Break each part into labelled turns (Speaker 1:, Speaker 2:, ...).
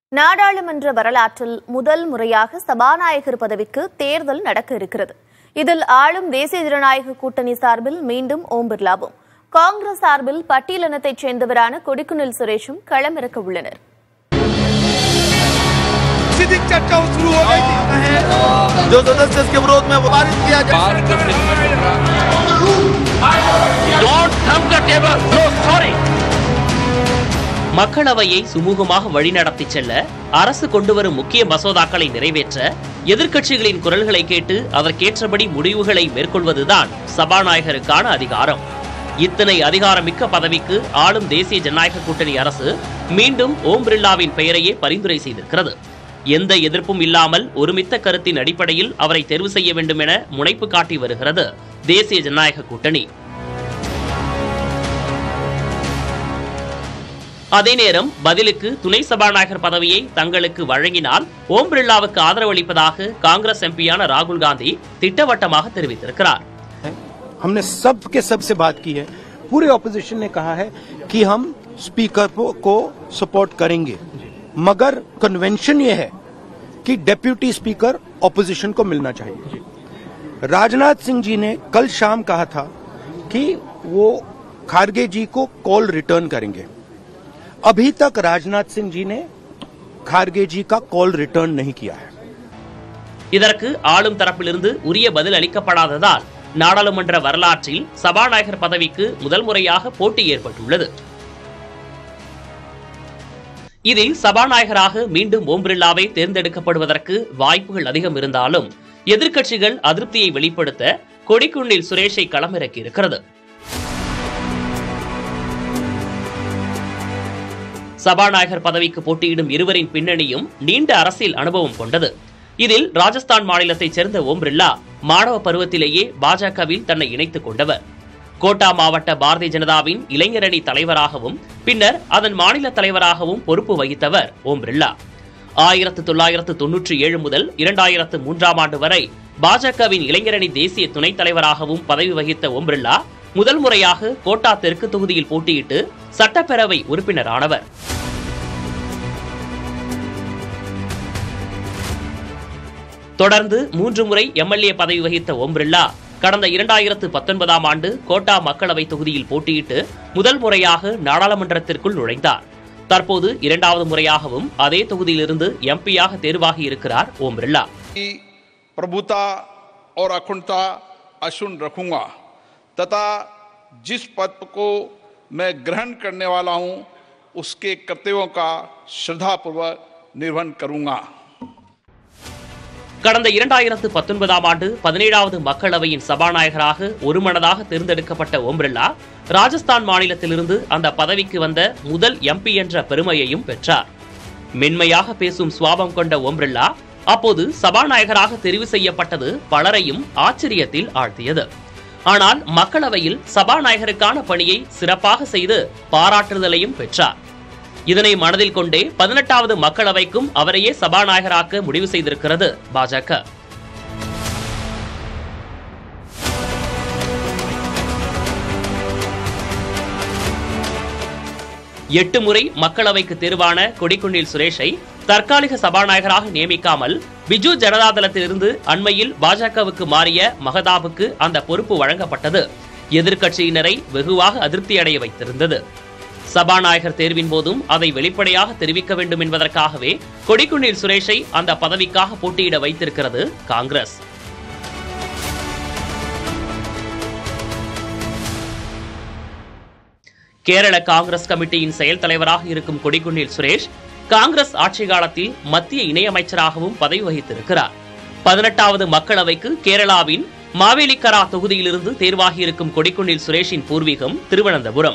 Speaker 1: நாடாளுமன்ற வரலாற்றில் முதல் முறையாக சபாநாயகர் பதவிக்கு தேர்தல் நடக்க இருக்கிறது இதில் ஆளும் தேசிய ஜனநாயக கூட்டணி சார்பில் மீண்டும் ஓம் பிர்லாவும் காங்கிரஸ் சார்பில் பட்டியலினத்தைச் சேர்ந்தவரான கொடிக்குனில் சுரேஷும் களமிறக்க உள்ளனர்
Speaker 2: सीधी चर्चा शुरू हो गई थी जो सदस्य इसके विरोध में वो पारित किया जाए
Speaker 3: Don't thump the table. No, sorry. மக்களவையை சுமூகமாக வழிநடத்தி செல்ல அரசு கொண்டு வரும் முக்கிய மசோதாக்களை நிறைவேற்ற எதிர்க்கட்சிகளின் குரல்களை கேட்டு அதற்கேற்றபடி முடிவுகளை மேற்கொள்வதுதான் சபாநாயகருக்கான அதிகாரம் இத்தனை அதிகாரமிக்க பதவிக்கு ஆளும் தேசிய ஜனநாயக கூட்டணி அரசு மீண்டும் ஓம் பிர்லாவின் பெயரையே பரிந்துரை செய்திருக்கிறது எந்த எதிர்ப்பும் இல்லாமல் ஒருமித்த கருத்தின் அடிப்படையில் அவரை தேர்வு செய்ய வேண்டும் என முனைப்பு காட்டி வருகிறது தேசிய ஜனநாயக கூட்டணி அதே நேரம் பதிலுக்கு துணை சபாநாயகர் பதவியை தங்களுக்கு வழங்கினால் ஓம் பிர்லாவுக்கு ஆதரவளிப்பதாக காங்கிரஸ் எம்பியான ராகுல் காந்தி திட்டவட்டமாக தெரிவித்திருக்கிறார்
Speaker 4: हमने सब के सब से बात की है पूरे ऑपोजिशन ने कहा है कि हम स्पीकर को- को सपोर्ट करेंगे मगर कन्वेंशन ये है कि डेप्यूटी स्पीकर ऑपोजिशन को मिलना चाहिए राजनाथ सिंह जी ने कल शाम कहा था कि वो खारगे जी को कॉल रिटर्न करेंगे अभी तक राजनाथ सिंह जी ने खारगे जी का कॉल रिटर्न नहीं किया है
Speaker 3: இதற்கு ஆளும் தரப்பிலிருந்து உரிய பதில் அளிக்கப்படாததால் நாடாளுமன்ற வரலாற்றில் சபாநாயகர் பதவிக்கு முதல் முறையாக போட்டி ஏற்பட்டுள்ளது இதில் சபாநாயகராக மீண்டும் ஓம் பிர்லாவை தேர்ந்தெடுக்கப்படுவதற்கு வாய்ப்புகள் அதிகம் இருந்தாலும் எதிர்க்கட்சிகள் அதிருப்தியை வெளிப்படுத்த கொடிக்குன்னில் சுரேஷை களமிறக்கி இருக்கிறது சபாநாயகர் பதவிக்கு போட்டியிடும் இருவரின் பின்னணியும் நீண்ட அரசியல் அனுபவம் கொண்டது இதில் ராஜஸ்தான் மாநிலத்தைச் சேர்ந்த ஓம் பிர்லா மாணவ பருவத்திலேயே பாஜகவில் தன்னை இணைத்துக் கொண்டவர் கோட்டா மாவட்ட பாரதிய ஜனதாவின் இளைஞரணி தலைவராகவும் பின்னர் அதன் மாநில தலைவராகவும் பொறுப்பு வகித்தவர் ஓம் பிர்லா ஆயிரத்து தொள்ளாயிரத்து தொன்னூற்றி ஏழு முதல் இரண்டாயிரத்து மூன்றாம் ஆண்டு வரை பாஜகவின் இளைஞரணி தேசிய துணைத் தலைவராகவும் பதவி வகித்த ஓம் பிர்லா முதல் முறையாக கோட்டா தெற்கு தொகுதியில் போட்டியிட்டு சட்டப்பேரவை உறுப்பினரானவர் தொடர்ந்து மூன்று முறை எம்எல்ஏ பதவி வகித்த ஓம் பிர்லா கடந்த இரண்டாயிரத்து பத்தொன்பதாம் ஆண்டு கோட்டா மக்களவை தொகுதியில் போட்டியிட்டு முதல் முறையாக நாடாளுமன்றத்திற்குள் நுழைந்தார் தற்போது இரண்டாவது முறையாகவும் அதே தொகுதியிலிருந்து எம்பியாக தேர்வாகி இருக்கிறார் ஓம் பிர்லா
Speaker 2: की प्रभुता और अखंडता अक्षुण रखूंगा तथा जिस पद को मैं ग्रहण करने वाला हूं उसके कर्तव्यों का श्रद्धापूर्वक निर्वहन करूंगा
Speaker 3: கடந்த இரண்டாயிரத்து பத்தொன்பதாம் ஆண்டு பதினேழாவது மக்களவையின் சபாநாயகராக ஒருமனதாக தேர்ந்தெடுக்கப்பட்ட ஓம் பிர்லா ராஜஸ்தான் மாநிலத்திலிருந்து அந்த பதவிக்கு வந்த முதல் எம்பி என்ற பெருமையையும் பெற்றார் மென்மையாக பேசும் சுவாபம் கொண்ட ஓம் பிர்லா அப்போது சபாநாயகராக தெரிவு செய்யப்பட்டது பலரையும் ஆச்சரியத்தில் ஆழ்த்தியது ஆனால் மக்களவையில் சபாநாயகருக்கான பணியை சிறப்பாக செய்து பாராட்டுதலையும் பெற்றார் இதனை மனதில் கொண்டே பதினெட்டாவது மக்களவைக்கும் அவரையே சபாநாயகராக்க முடிவு செய்திருக்கிறது பாஜக எட்டு முறை மக்களவைக்கு தேர்வான கொடிக்குன்னில் சுரேஷை தற்காலிக சபாநாயகராக நியமிக்காமல் பிஜு ஜனதாதளத்திலிருந்து அண்மையில் பாஜகவுக்கு மாறிய மகதாபுக்கு அந்த பொறுப்பு வழங்கப்பட்டது எதிர்க்கட்சியினரை வெகுவாக அதிருப்தியடைய வைத்திருந்தது சபாநாயகர் தேர்வின் போதும் அதை வெளிப்படையாக தெரிவிக்க வேண்டும் என்பதற்காகவே கொடிக்குன்னில் சுரேஷை அந்த பதவிக்காக போட்டியிட வைத்திருக்கிறது காங்கிரஸ் கேரள காங்கிரஸ் கமிட்டியின் செயல் தலைவராக இருக்கும் கொடிக்குன்னில் சுரேஷ் காங்கிரஸ் ஆட்சி காலத்தில் மத்திய இணையமைச்சராகவும் பதவி வகித்திருக்கிறார் பதினெட்டாவது மக்களவைக்கு கேரளாவின் மாவேலிக்கரா தொகுதியிலிருந்து தேர்வாகியிருக்கும் கொடிக்குன்னில் சுரேஷின் பூர்வீகம் திருவனந்தபுரம்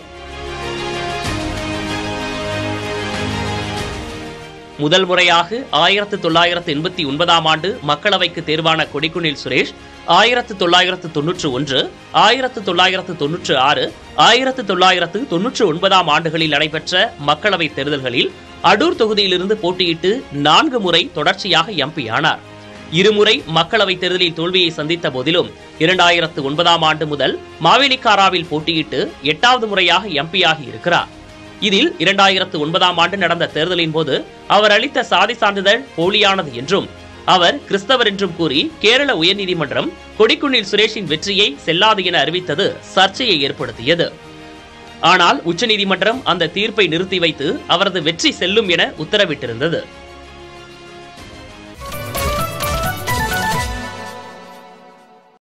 Speaker 3: முதல் முறையாக ஆயிரத்து தொள்ளாயிரத்து எண்பத்தி ஒன்பதாம் ஆண்டு மக்களவைக்கு தேர்வான கொடிக்குனில் சுரேஷ் ஆயிரத்து தொள்ளாயிரத்து தொன்னூற்று ஒன்று ஆயிரத்து தொள்ளாயிரத்து தொன்னூற்று ஆறு ஆயிரத்து தொள்ளாயிரத்து தொன்னூற்று ஒன்பதாம் ஆண்டுகளில் நடைபெற்ற மக்களவைத் தேர்தல்களில் அடூர் தொகுதியிலிருந்து போட்டியிட்டு நான்கு முறை தொடர்ச்சியாக எம்பி ஆனார் இருமுறை மக்களவைத் தேர்தலில் தோல்வியை சந்தித்த போதிலும் இரண்டாயிரத்து ஒன்பதாம் ஆண்டு முதல் மாவேலிக்காராவில் போட்டியிட்டு எட்டாவது முறையாக எம்பியாகி இருக்கிறார் இதில் இரண்டாயிரத்து ஒன்பதாம் ஆண்டு நடந்த தேர்தலின் போது அவர் அளித்த சாதி சான்றிதழ் போலியானது என்றும் அவர் கிறிஸ்தவர் என்றும் கூறி கேரள உயர்நீதிமன்றம் கொடிக்குன்னில் சுரேஷின் வெற்றியை செல்லாது என அறிவித்தது சர்ச்சையை ஏற்படுத்தியது ஆனால் உச்சநீதிமன்றம் அந்த தீர்ப்பை நிறுத்தி வைத்து அவரது வெற்றி செல்லும் என உத்தரவிட்டிருந்தது